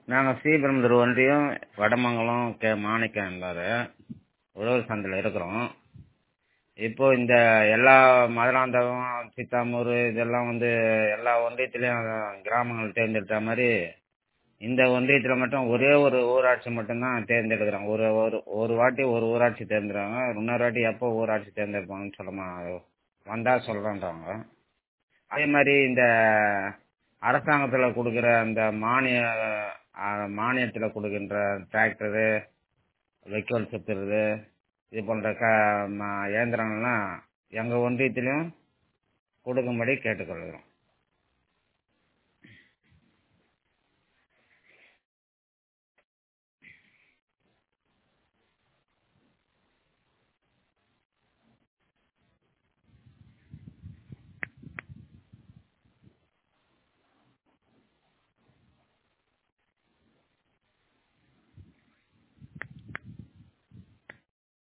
நாங்கள் ஸ்ரீபெரும்புதூர் ஒன்றியம் வடமங்கலம் கே மாணிக்கம் என்பார் உழவர் சந்தையில் இருக்கிறோம் இப்போ இந்த எல்லா மதுராந்தகம் சித்தாமூர் இதெல்லாம் வந்து எல்லா ஒன்றியத்துலேயும் கிராமங்கள் தேர்ந்தெடுத்த மாதிரி இந்த ஒன்றியத்தில் மட்டும் ஒரே ஒரு ஊராட்சி மட்டும்தான் தேர்ந்தெடுக்கிறாங்க ஒரு ஒரு ஒரு வாட்டி ஒரு ஊராட்சி தேர்ந்தெடுக்கிறாங்க இன்னொரு வாட்டி எப்போ ஊராட்சி தேர்ந்தெடுப்பாங்கன்னு சொல்ல மா வந்தால் சொல்கிறேன்றாங்க அதே மாதிரி இந்த அரசாங்கத்தில் கொடுக்குற அந்த மானிய மானியத்தில் கொடுக்கின்ற டிராக்டரு வைக்கோல் சுற்றுறது இது போன்ற க ம இயந்திரங்கள்லாம் எங்கள் ஒன்றியத்திலையும் கொடுக்கும்படி கேட்டுக்கொள்கிறோம்